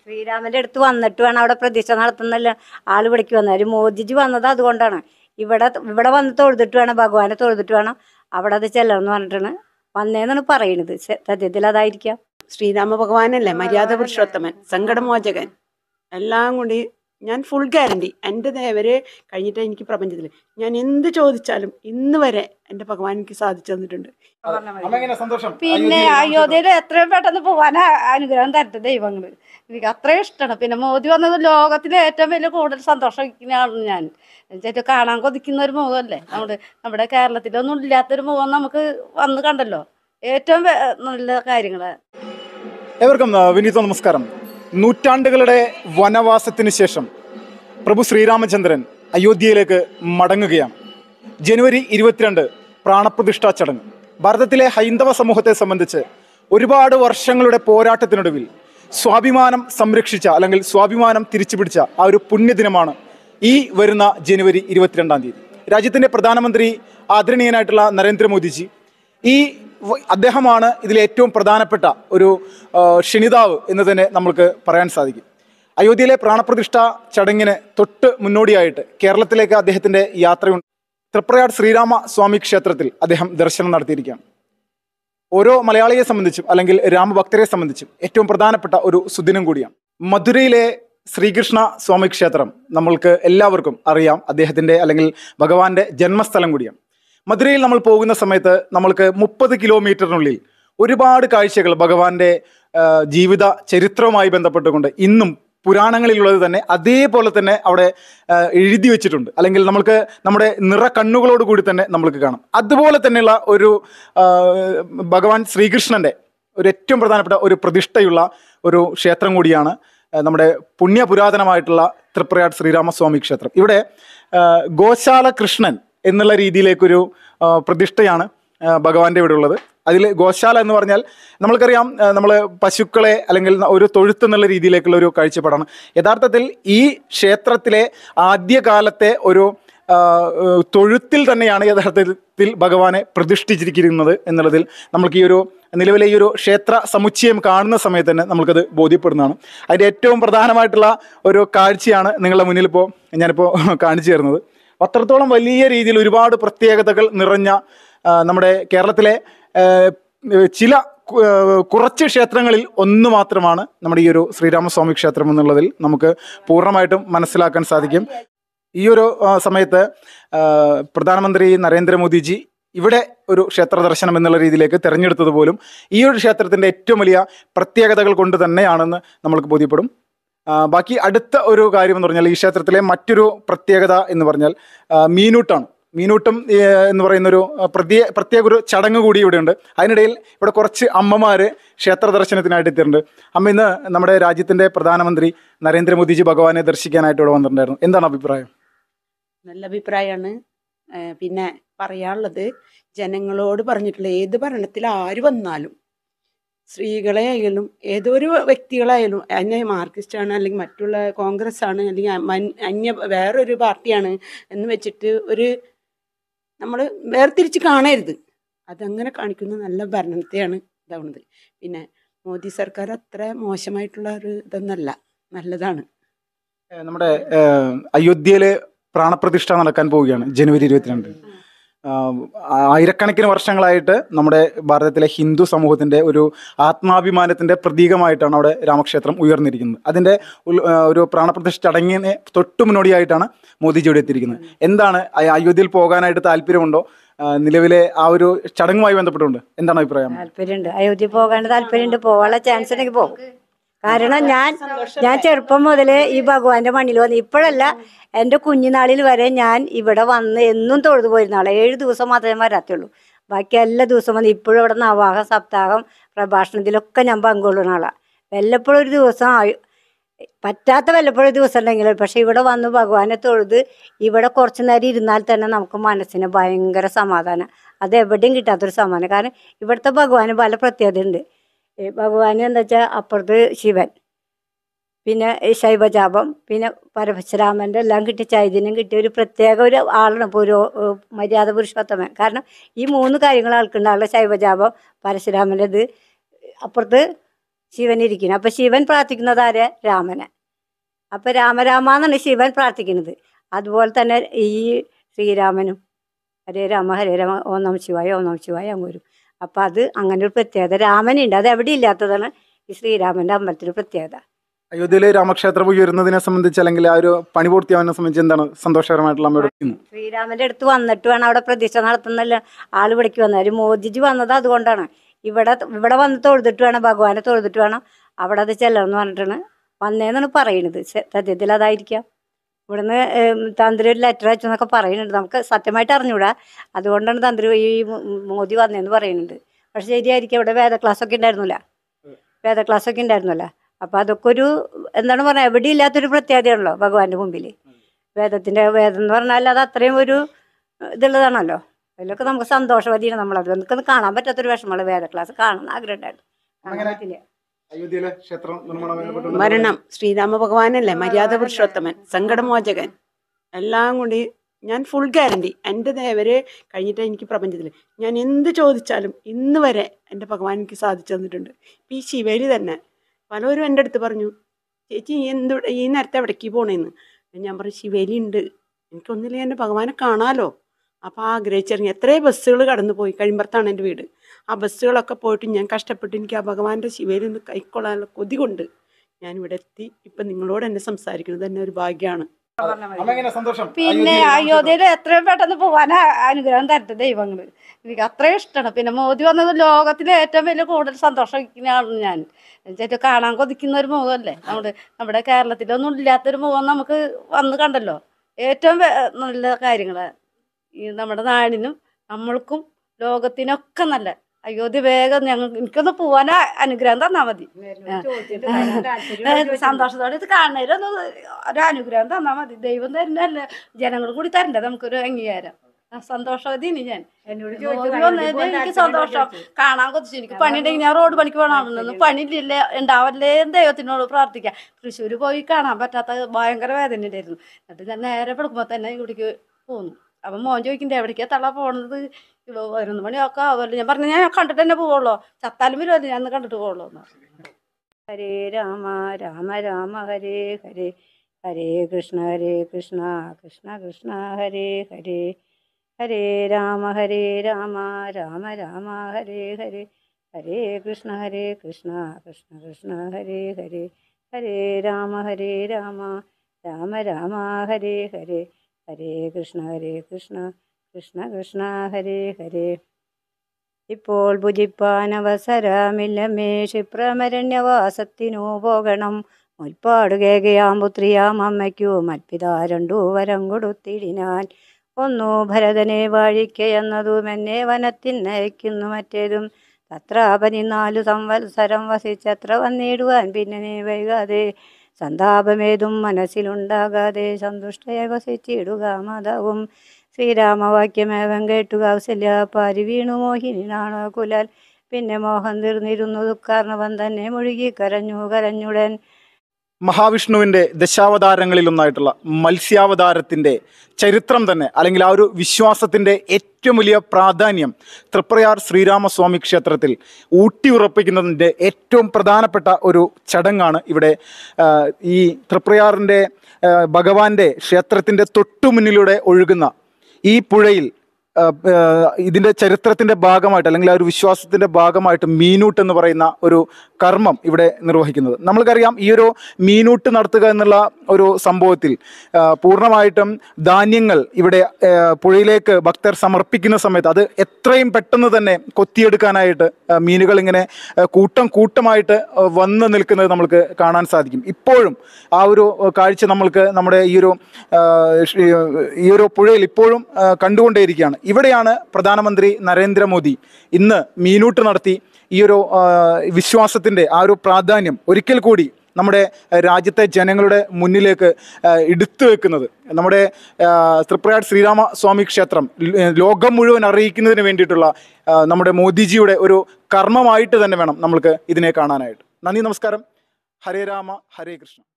ശ്രീരാമന്റെ അടുത്ത് വന്നിട്ട് വേണം അവിടെ പ്രതിഷ്ഠ നടത്തുന്നല്ല ആള് ഇവിടേക്ക് വന്നത് മോദിജി വന്നത് അതുകൊണ്ടാണ് ഇവിടെ ഇവിടെ വന്ന് തൊഴുതിട്ട് വേണം ഭഗവാനെ തൊഴുതിട്ട് വേണം അവിടെ അത് ചെല്ലണമെന്ന് പറഞ്ഞിട്ടാണ് വന്നേന്നാണ് പറയണത് സ- സത്യത്തിൽ അതായിരിക്കാം ശ്രീരാമ ഭഗവാനല്ലേ മര്യാദ പുരുഷോത്തമൻ സങ്കടമോചകൻ എല്ലാം കൂടി ഞാൻ ഫുൾ ഗ്യാരണ്ടി എൻ്റെ ദേവരെ കഴിഞ്ഞിട്ട് എനിക്ക് പ്രപഞ്ചത്തിൽ ഞാൻ എന്ത് ചോദിച്ചാലും ഇന്ന് വരെ എൻ്റെ ഭഗവാൻ എനിക്ക് സാധിച്ചു തന്നിട്ടുണ്ട് അമ്മ എങ്ങനെ സന്തോഷം പിന്നെ അയോധ്യയിലെ അയോധ്യയിൽ എത്രയും പെട്ടെന്ന് പോവാൻ അനുഗ്രഹം തരട്ടെ ദൈവങ്ങൾ എനിക്ക് അത്രയും ഇഷ്ടമാണ് പിന്നെ മോദി വന്നത് ലോകത്തിലെ ഏറ്റവും വലിയ കൂടുതൽ സന്തോഷിക്കുന്നതാണ് ഞാൻ എന്നുവെച്ചാൽ കാണാൻ കൊതിക്കുന്ന ഒരു മുഖമല്ലേ നമ്മുടെ നമ്മുടെ കേരളത്തിലൊന്നും ഇല്ലാത്തൊരു മുഖം നമുക്ക് വന്ന് കണ്ടല്ലോ ഏറ്റവും വേ- നല്ല കാര്യങ്ങള് ഏവർക്കും ആ, വിനീത നമസ്കാരം നൂറ്റാണ്ടുകളുടെ വനവാസത്തിന് ശേഷം പ്രഭു ശ്രീരാമചന്ദ്രൻ അയോധ്യയിലേക്ക് മടങ്ങുകയാണ് ജനുവരി ഇരുപത്തിരണ്ട് പ്രാണപ്രതിഷ്ഠാ ചടങ്ങ് ഭാരതത്തിലെ ഹൈന്ദവ സമൂഹത്തെ സംബന്ധിച്ച് ഒരുപാട് വർഷങ്ങളുടെ പോരാട്ടത്തിനൊടുവിൽ സ്വാഭിമാനം സംരക്ഷിച്ച അല്ലെങ്കിൽ സ്വാഭിമാനം തിരിച്ചു പിടിച്ച ആ ഒരു പുണ്യദിനമാണ് ഈ വരുന്ന ജനുവരി ഇരുപത്തിരണ്ടാം തീയതി രാജ്യത്തിൻ്റെ പ്രധാനമന്ത്രി ആദരണീയനായിട്ടുള്ള നരേന്ദ്രമോദിജി ഈ വ- അദ്ദേഹമാണ് ഇതിൽ ഏറ്റവും പ്രധാനപ്പെട്ട ഒരു ആ, ക്ഷണിതാവ് എന്ന് തന്നെ നമ്മൾക്ക് പറയാൻ സാധിക്കും അയോധ്യയിലെ പ്രാണപ്രതിഷ്ഠ ചടങ്ങിന് തൊട്ട് മുന്നോടിയായിട്ട് കേരളത്തിലേക്ക് അദ്ദേഹത്തിൻ്റെ യാത്രയുണ്ട് തൃപ്രയാർ ശ്രീരാമ സ്വാമി ക്ഷേത്രത്തിൽ അദ്ദേഹം ദർശനം നടത്തിയിരിക്കുകയാണ് ഓരോ മലയാളിയെ സംബന്ധിച്ചും അല്ലെങ്കിൽ രാമഭക്തരെ സംബന്ധിച്ചും ഏറ്റവും പ്രധാനപ്പെട്ട ഒരു സുദിനം കൂടിയാണ് മധുരയിലെ ശ്രീകൃഷ്ണ സ്വാമി ക്ഷേത്രം നമ്മൾക്ക് എല്ലാവർക്കും അറിയാം അദ്ദേഹത്തിൻ്റെ അല്ലെങ്കിൽ ഭഗവാന്റെ ജന്മസ്ഥലം കൂടിയാണ് മധുരയിൽ നമ്മൾ പോകുന്ന സമയത്ത് നമ്മൾക്ക് മുപ്പത് കിലോമീറ്ററിനുള്ളിൽ ഒരുപാട് കാഴ്ചകൾ ഭഗവാന്റെ ആ, ജീവിത ചരിത്രവുമായി ബന്ധപ്പെട്ടുകൊണ്ട് ഇന്നും പുരാണങ്ങളിലുള്ളത് തന്നെ അതേപോലെ തന്നെ അവിടെ ആ, എഴുതി വെച്ചിട്ടുണ്ട് അല്ലെങ്കിൽ നമ്മൾക്ക് നമ്മുടെ നിറ കണ്ണുകളോട് കൂടി തന്നെ നമ്മൾക്ക് കാണാം അതുപോലെ തന്നെയുള്ള ഒരു ആ, ഭഗവാൻ ശ്രീകൃഷ്ണന്റെ ഒരു ഏറ്റവും പ്രധാനപ്പെട്ട ഒരു പ്രതിഷ്ഠയുള്ള ഒരു ക്ഷേത്രം കൂടിയാണ് ആ, നമ്മുടെ പുണ്യപുരാതനമായിട്ടുള്ള തൃപ്രയാട് ശ്രീരാമസ്വാമി ക്ഷേത്രം ഇവിടെ ആ, ഗോശാല കൃഷ്ണൻ എന്നുള്ള രീതിയിലേക്കൊരു ആ, പ്രതിഷ്ഠയാണ് ആ, ഭഗവാന്റെ ഇവിടെ ഉള്ളത് അതിൽ ഗോശാല എന്ന് പറഞ്ഞാൽ നമ്മൾക്കറിയാം നമ്മൾ പശുക്കളെ അല്ലെങ്കിൽ ഒരു തൊഴുത്ത് എന്നുള്ള രീതിയിലേക്കുള്ള ഒരു കാഴ്ചപ്പാടാണ് യഥാർത്ഥത്തിൽ ഈ ക്ഷേത്രത്തിലെ ആദ്യകാലത്തെ ഒരു ആ, ഏഹ്, തൊഴുത്തിൽ തന്നെയാണ് യഥാർത്ഥത്തിൽ ഭഗവാനെ പ്രതിഷ്ഠിച്ചിരിക്കുന്നത് എന്നുള്ളതിൽ നമുക്ക് ഈ ഒരു നിലവിലെ ഈ ഒരു ക്ഷേത്ര സമുച്ചയം കാണുന്ന സമയത്ത് തന്നെ നമുക്കത് ബോധ്യപ്പെടുന്നതാണ് അതിൻ്റെ ഏറ്റവും പ്രധാനമായിട്ടുള്ള ഒരു കാഴ്ചയാണ് നിങ്ങളുടെ മുന്നിൽ ഇപ്പോൾ ഞാനിപ്പോൾ കാണിച്ചു തരുന്നത് അത്രത്തോളം വലിയ രീതിയിൽ ഒരുപാട് പ്രത്യേകതകൾ നിറഞ്ഞ ആ, നമ്മുടെ കേരളത്തിലെ ആ, ചില കു- ആ, കുറച്ച് ക്ഷേത്രങ്ങളിൽ ഒന്ന് മാത്രമാണ് നമ്മുടെ ഈ ഒരു ശ്രീരാമസ്വാമി ക്ഷേത്രം എന്നുള്ളതിൽ നമുക്ക് പൂർണ്ണമായിട്ടും മനസ്സിലാക്കാൻ സാധിക്കും ഈ ഒരു ആ, സമയത്ത് ആ, പ്രധാനമന്ത്രി നരേന്ദ്രമോദിജി ഇവിടെ ഒരു ക്ഷേത്ര ദർശനം എന്നുള്ള രീതിയിലേക്ക് തിരഞ്ഞെടുത്തത് പോലും ഈ ഒരു ക്ഷേത്രത്തിൻ്റെ ഏറ്റവും വലിയ പ്രത്യേകതകൾ കൊണ്ട് തന്നെയാണെന്ന് നമ്മൾക്ക് ബോധ്യപ്പെടും ആ, ബാക്കി അടുത്ത ഒരു കാര്യം എന്ന് പറഞ്ഞാൽ ഈ ക്ഷേത്രത്തിലെ മറ്റൊരു പ്രത്യേകത എന്ന് പറഞ്ഞാൽ ആ, മീനൂട്ടാണ് മീനൂട്ടം ഏ, എന്ന് പറയുന്ന ഒരു പ്രത്യേക പ്രത്യേക ഒരു ചടങ്ങ് കൂടി ഇവിടെയുണ്ട് അതിനിടയിൽ ഇവിടെ കുറച്ച് അമ്മമാർ ക്ഷേത്ര ദർശനത്തിനായിട്ട് എത്തിയിട്ടുണ്ട് അമ്മ ഇന്ന് നമ്മുടെ രാജ്യത്തിൻ്റെ പ്രധാനമന്ത്രി നരേന്ദ്രമോദിജി ഭഗവാനെ ദർശിക്കാനായിട്ട് ഇവിടെ വന്നിട്ടുണ്ടായിരുന്നു എന്താണ് അഭിപ്രായം നല്ല അഭിപ്രായമാണ് പിന്നെ പറയാനുള്ളത് ജനങ്ങളോട് പറഞ്ഞിട്ടുള്ള ഏത് ഭരണത്തിൽ ആര് വന്നാലും സ്ത്രീകളെ ആയാലും ഏതൊരു വ്യക്തികളായാലും എന്നെ മാർക്സിസ്റ്റാണ് അല്ലെങ്കിൽ മറ്റുള്ള കോൺഗ്രസ് ആണ് അല്ലെങ്കിൽ അ- മൻ- അന്യ വേറൊരു പാർട്ടിയാണ് എന്ന് വെച്ചിട്ട് ഒരു നമ്മൾ വേർതിരിച്ച് കാണരുത് അതങ്ങനെ കാണിക്കുന്ന നല്ല ഭരണത്തെയാണ് ഇതാവുന്നത് പിന്നെ മോദി സർക്കാർ അത്ര മോശമായിട്ടുള്ള ഒരു ഇതൊന്നല്ല നല്ലതാണ് ഏ, നമ്മുടെ ഏ, അയോധ്യയിലെ പ്രാണപ്രതിഷ്ഠ നടക്കാൻ പോവുകയാണ് ജനുവരി ഇരുപത്തിരണ്ട് ആ, ആയിരക്കണക്കിന് വർഷങ്ങളായിട്ട് നമ്മുടെ ഭാരതത്തിലെ ഹിന്ദു സമൂഹത്തിൻ്റെ ഒരു ആത്മാഭിമാനത്തിൻ്റെ പ്രതീകമായിട്ടാണ് അവിടെ രാമക്ഷേത്രം ഉയർന്നിരിക്കുന്നത് അതിൻ്റെ ഉൾ- ആ, ഒരു പ്രാണപ്രതിഷ്ഠ ചടങ്ങിന് തൊട്ടു മുന്നോടിയായിട്ടാണ് മോദിജി ഇവിടെ എത്തിയിരിക്കുന്നത് എന്താണ് അ- അയോധ്യയിൽ പോകാനായിട്ട് താല്പര്യമുണ്ടോ ആ, നിലവിലെ ആ ഒരു ചടങ്ങുമായി ബന്ധപ്പെട്ടുകൊണ്ട് എന്താണ് അഭിപ്രായം താല്പര്യമുണ്ട് അയോധ്യ പോകാൻ താല്പര്യമുണ്ട് പോകാനുള്ള ചാൻസ് ഉണ്ടെങ്കിൽ പോകും കാരണം ഞാൻ ഞാൻ ചെറുപ്പം മുതലേ ഈ ഭഗവാന്റെ മണ്ണിൽ വന്ന് ഇപ്പോഴല്ല എൻ്റെ കുഞ്ഞുനാളിൽ വരെ ഞാൻ ഇവിടെ വന്ന് എന്നും തൊഴുതു പോയിരുന്ന ആളെ ഏഴ് ദിവസം മാത്രമേ വരാത്തുള്ളൂ ബാക്കി എല്ലാ ദിവസവും വന്ന് ഇപ്പോഴും ഇവിടെ നവാഹ സപ്താഹം പ്രഭാഷണത്തിലൊക്കെ ഞാൻ പങ്കുകൊള്ളുന്ന ആളാണ് വല്ലപ്പോഴും ഒരു ദിവസം ആയി- പറ്റാത്ത വല്ലപ്പോഴും ഒരു ദിവസം ഉണ്ടെങ്കിലും പക്ഷെ ഇവിടെ വന്ന് ഭഗവാനെ തൊഴുത് ഇവിടെ കുറച്ച് നേരം ഇരുന്നാൽ തന്നെ നമുക്ക് മനസ്സിന് ഭയങ്കര സമാധാനം അത് എവിടെയും കിട്ടാത്തൊരു സമാധാനം കാരണം ഇവിടുത്തെ ഭഗവാന് പല പ്രത്യേകതയുണ്ട് ഈ ഭഗവാന് എന്താ വെച്ചാൽ അപ്പുറത്ത് ശിവൻ പിന്നെ ഈ ശൈവജാപം പിന്നെ പരശുരാമൻ്റെ എല്ലാം കിട്ടിയ ചൈതന്യം കിട്ടിയ ഒരു പ്രത്യേക ഒരു ആളാണ് ഇപ്പോൾ ഒരു ഏഹ്, മര്യാദ പുരുഷോത്തമൻ കാരണം ഈ മൂന്ന് കാര്യങ്ങൾ ആൾക്കുണ്ട് ആളുടെ ശൈവജാപം പരശുരാമൻ്റെ ഇത് അപ്പുറത്ത് ശിവൻ ഇരിക്കുന്നത് അപ്പം ശിവൻ പ്രാർത്ഥിക്കുന്നത് ആരെ രാമനെ അപ്പം രാമരാമ എന്നാണ് ശിവൻ പ്രാർത്ഥിക്കുന്നത് അതുപോലെ തന്നെ ഈ ശ്രീരാമനും ഹരേ രാമ ഹരേ രാമ ഓം നമ ശിവായ ഓം നമ ശിവായ അങ്ങ് വരും അപ്പം അത് അങ്ങനെ ഒരു പ്രത്യേകത രാമനുണ്ട് അത് എവിടെ ഇല്ലാത്തതാണ് ഈ ശ്രീരാമൻ്റെ അമ്പലത്തിൻ്റെ പ്രത്യേകത അയോധ്യയിലെ രാമക്ഷേത്രം ഉയരുന്നതിനെ സംബന്ധിച്ച് അല്ലെങ്കിൽ ആ ഒരു പണി പൂർത്തിയാവുന്നതിനെ സംബന്ധിച്ച് എന്താണ് സന്തോഷകരമായിട്ടുള്ള അമ്മയോട് പറയുന്നത് ശ്രീരാമന്റെ അടുത്ത് വന്നിട്ട് വേണം അവിടെ പ്രതിഷ്ഠ നടത്തുന്നല്ല ആൾ ഇവിടേക്ക് വന്നത് ഒരു മോദിജി വന്നത് അതുകൊണ്ടാണ് ഇവിടെ ഇവിടെ വന്ന് തൊഴുതിട്ട് വേണം ഭഗവാനെ തൊഴുതിട്ട് വേണം അവിടെ അത് ചെല്ലണം എന്ന് പറഞ്ഞിട്ടാണ് വന്നേന്നാണ് പറയുന്നത് സ- സത്യത്തിൽ അതായിരിക്കാം ഇവിടുന്ന് ഏം, തന്ത്രി ഒരു ലെറ്റർ അയച്ചു എന്നൊക്കെ പറയുന്നുണ്ട് നമുക്ക് സത്യമായിട്ട് അറിഞ്ഞൂടാ അതുകൊണ്ടാണ് തന്ത്രി ഈ മോ- മോദി വന്നതെന്ന് പറയുന്നുണ്ട് പക്ഷെ ശരിയായിരിക്കും ഇവിടെ വേദ ക്ലാസ് ഒക്കെ ഉണ്ടായിരുന്നില്ല വേദ ക്ലാസ് ഒക്കെ ഉണ്ടായിരുന്നല്ലോ അപ്പം അതൊക്കെ ഒരു എന്താണ് പറയുക എവിടെ ഇല്ലാത്തൊരു പ്രത്യേകതയാണല്ലോ ഭഗവാന്റെ മുമ്പിൽ വേദത്തിന്റെ വേദം എന്ന് പറഞ്ഞാൽ അത് അത്രയും ഒരു ഇതുള്ളതാണല്ലോ അതിലൊക്കെ നമുക്ക് സന്തോഷവതിയാണ് നമ്മളത് നമുക്കൊന്ന് കാണാൻ പറ്റാത്തൊരു വിഷമമുള്ള വേദ ക്ലാസ് കാണുന്ന ആഗ്രഹം ഉണ്ടായിരുന്നു കാണാൻ അങ്ങനെ- പറ്റില്ല അയോധ്യയിലെ ക്ഷേത്രം നിർമ്മാണം മരണം ശ്രീരാമ ഭഗവാനല്ലേ മര്യാദ പുരുഷോത്തമൻ സങ്കടമോചകൻ എല്ലാം കൂടി ഞാൻ ഫുൾ ഗ്യാരണ്ടി എൻ്റെ ദേവരെ കഴിഞ്ഞിട്ട് എനിക്ക് പ്രപഞ്ചത്തിൽ ഞാൻ എന്ത് ചോദിച്ചാലും ഇന്ന് വരെ എൻ്റെ ഭഗവാൻ എനിക്ക് സാധിച്ചു തന്നിട്ടുണ്ട് ഇപ്പം ഈ ശിവേലി തന്നെ പലരും എൻ്റെ അടുത്ത് പറഞ്ഞു ചേച്ചി ഈ എന്ത് ഈ നേരത്തെ എവിടേക്ക് പോണേന്ന് ഞാൻ പറഞ്ഞു ശിവേലി ഉണ്ട് എനിക്കൊന്നില്ലെങ്കിൽ എൻ്റെ ഭഗവാനെ കാണാലോ അപ്പോൾ ആഗ്രഹിച്ചിറങ്ങി എത്രയോ ബസ്സുകൾ കടന്നു പോയി കഴിയുമ്പത്താണ് എൻ്റെ വീട് ആ ബസ്സുകളൊക്കെ പോയിട്ട് ഞാൻ കഷ്ടപ്പെട്ട് എനിക്ക് ആ ഭഗവാന്റെ ശിവേലി ഒന്ന് കൈക്കൊള്ളാനുള്ള കൊതി കൊണ്ട് ഞാൻ ഇവിടെ എത്തി ഇപ്പം നിങ്ങളോട് എന്നെ സംസാരിക്കുന്നത് തന്നെ ഒരു ഭാഗ്യമാണ് അമ്മ എങ്ങനെ സന്തോഷം പിന്നെ അയോധ്യയിലെ അയോധ്യയിൽ എത്രയും പെട്ടെന്ന് പോകാൻ അനുഗ്രഹം തരട്ടെ ദൈവങ്ങൾ എനിക്ക് അത്രയും ഇഷ്ടമാണ് പിന്നെ മോദി വന്നത് ലോകത്തിലെ ഏറ്റവും വലിയ കൂടുതൽ സന്തോഷിക്കുന്നതാണ് ഞാൻ എന്നുവെച്ചാൽ കാണാൻ കൊതിക്കുന്ന ഒരു മുഖമല്ലേ നമ്മുടെ നമ്മുടെ കേരളത്തിലൊന്നും ഇല്ലാത്തൊരു മുഖം നമുക്ക് വന്ന് കണ്ടല്ലോ ഏറ്റവും വേ- നല്ല കാര്യങ്ങൾ ഈ നമ്മുടെ നാടിനും നമ്മൾക്കും ലോകത്തിനൊക്കെ നല്ല അയോധ്യ വേഗം ഞങ്ങൾ എനിക്കൊന്ന് പോവാൻ അനുഗ്രഹം തന്നാൽ മതി സന്തോഷത്തോടെ ഇത് കാണുന്നതിലൊന്ന് ഒരു അനുഗ്രഹം തന്നാൽ മതി ദൈവം തരുന്നല്ലേ ജനങ്ങൾ കൂടി തരണ്ടേ നമുക്കൊരു അംഗീകാരം ആ, സന്തോഷവതിയാണ് ഞാൻ എന്നോട് മോദി വന്നതിൽ എനിക്ക് സന്തോഷം കാണാൻ കൊതിച്ചു എനിക്ക് പണിയുണ്ടെങ്കിൽ ഞാൻ റോഡ് പണിക്ക് പോകണമെന്ന് പണിയില്ലേ ഉണ്ടാവല്ലേ എന്ന് ദൈവത്തിനോട് പ്രാർത്ഥിക്കാം തൃശ്ശൂർ പോയി കാണാൻ പറ്റാത്ത ഭയങ്കര വേദന ഉണ്ടായിരുന്നു എന്നിട്ട് ഞാൻ നേരെ പെടുക്കുമ്പോൾ തന്നെ ഇവിടേക്ക് പോന്നു അപ്പം മോൻ ചോദിക്കണ്ടേ എവിടേക്കാ തള്ള പോണത് ഇപ്പൊ പതിനൊന്ന് മണിയൊക്കെ ആവുമല്ലോ ഞാൻ പറഞ്ഞു ഞാൻ കണ്ടിട്ട് തന്നെ പോവുള്ളൂ ചത്താലും വരുമല്ലോ ഞാൻ ഒന്ന് കണ്ടിട്ട് പോവുള്ളൂ എന്ന് പറഞ്ഞു. ഹരേ രാമ രാമ രാമ ഹരേ ഹരേ ഹരേ കൃഷ്ണ ഹരേ കൃഷ്ണ കൃഷ്ണ കൃഷ്ണ ഹരേ ഹരേ ഹരേ രാമ ഹരേ രാമ രാമ രാമ ഹരേ ഹരേ ഹരേ കൃഷ്ണ ഹരേ കൃഷ്ണ കൃഷ്ണ കൃഷ്ണ ഹരേ ഹരേ ഹരേ രാമ ഹരേ രാമ രാമ രാമ ഹരേ ഹരേ ഹരേ കൃഷ്ണ ഹരേ കൃഷ്ണ കൃഷ്ണ കൃഷ്ണ ഹരേ ഹരേ ഇപ്പോൾ ഭുജിപ്പാൻ അവസരമില്ലമേ ക്ഷിപ്രമരണ്യവാസത്തിനു പോകണം മുൽപ്പാടുകേകയാം പുത്രിയാം അമ്മയ്ക്കു മൽപിത രണ്ടു വരം കൊടുത്തിടിനാൻ ഒന്നു ഭരതനെ വാഴിക്കയെന്നതും എന്നെ വനത്തിൽ നയിക്കുന്നു മറ്റേതും തത്ര പതിനാലു സംവത്സരം വസിച്ചത്ര വന്നിടുവാൻ പിന്നെ നീ വൈകാതെ സന്താപമേതും മനസ്സിലുണ്ടാകാതെ സന്തുഷ്ടയെ വസിച്ചിടുക മാതാവും ശ്രീരാമവാക്യമേവം കേട്ടു കൗസല്യ പാരി വീണു മോഹിനിനാണ് കുലാൽ പിന്നെ മോഹം തീർന്നിരുന്നു ദുഃഖാർണവൻ തന്നെ മുഴുകി കരഞ്ഞു കരഞ്ഞുടൻ മഹാവിഷ്ണുവിൻ്റെ ദശാവതാരങ്ങളിലൊന്നായിട്ടുള്ള മത്സ്യാവതാരത്തിൻ്റെ ചരിത്രം തന്നെ അല്ലെങ്കിൽ ആ ഒരു വിശ്വാസത്തിൻ്റെ ഏറ്റവും വലിയ പ്രാധാന്യം തൃപ്രയാർ ശ്രീരാമസ്വാമി ക്ഷേത്രത്തിൽ ഊട്ടിയുറപ്പിക്കുന്നതിൻ്റെ ഏറ്റവും പ്രധാനപ്പെട്ട ഒരു ചടങ്ങാണ് ഇവിടെ ആ, ഈ തൃപ്രയാറിൻ്റെ ആ, ഭഗവാന്റെ ക്ഷേത്രത്തിൻ്റെ തൊട്ടു മുന്നിലൂടെ ഒഴുകുന്ന ഈ പുഴയിൽ ആ, ആ, ഇതിൻ്റെ ചരിത്രത്തിൻ്റെ ഭാഗമായിട്ട് അല്ലെങ്കിൽ ആ ഒരു വിശ്വാസത്തിൻ്റെ ഭാഗമായിട്ട് മീനൂട്ട് എന്ന് പറയുന്ന ഒരു കർമ്മം ഇവിടെ നിർവഹിക്കുന്നത് നമ്മൾക്കറിയാം ഈ ഒരു മീനൂട്ട് നടത്തുക എന്നുള്ള ഒരു സംഭവത്തിൽ ആ, പൂർണ്ണമായിട്ടും ധാന്യങ്ങൾ ഇവിടെ ആ, പുഴയിലേക്ക് ഭക്തർ സമർപ്പിക്കുന്ന സമയത്ത് അത് എത്രയും പെട്ടെന്ന് തന്നെ കൊത്തിയെടുക്കാനായിട്ട് ആ, മീനുകൾ ഇങ്ങനെ ആ, കൂട്ടം കൂട്ടമായിട്ട് ആ, വന്ന് നിൽക്കുന്നത് നമുക്ക് കാണാൻ സാധിക്കും ഇപ്പോഴും ആ ഒരു കാഴ്ച നമ്മൾക്ക് നമ്മുടെ ഈ ഒരു ആ, ശ്രീ- ഈ ഒരു പുഴയിൽ ഇപ്പോഴും ആ, കണ്ടുകൊണ്ടേയിരിക്കുകയാണ് ഇവിടെയാണ് പ്രധാനമന്ത്രി നരേന്ദ്രമോദി ഇന്ന് മീനൂട്ട് നടത്തി ഈ ഒരു ആ, വിശ്വാസത്തിൻ്റെ ആ ഒരു പ്രാധാന്യം ഒരിക്കൽ കൂടി നമ്മുടെ രാജ്യത്തെ ജനങ്ങളുടെ മുന്നിലേക്ക് ആ, എടുത്തു വെക്കുന്നത് നമ്മുടെ ആ, തൃപ്രയാർ ശ്രീരാമ സ്വാമി ക്ഷേത്രം ല- ലോകം മുഴുവൻ അറിയിക്കുന്നതിന് വേണ്ടിയിട്ടുള്ള ആ, നമ്മുടെ മോദിജിയുടെ ഒരു കർമ്മമായിട്ട് തന്നെ വേണം നമ്മൾക്ക് ഇതിനെ കാണാനായിട്ട് നന്ദി നമസ്കാരം ഹരേ രാമ ഹരേ കൃഷ്ണ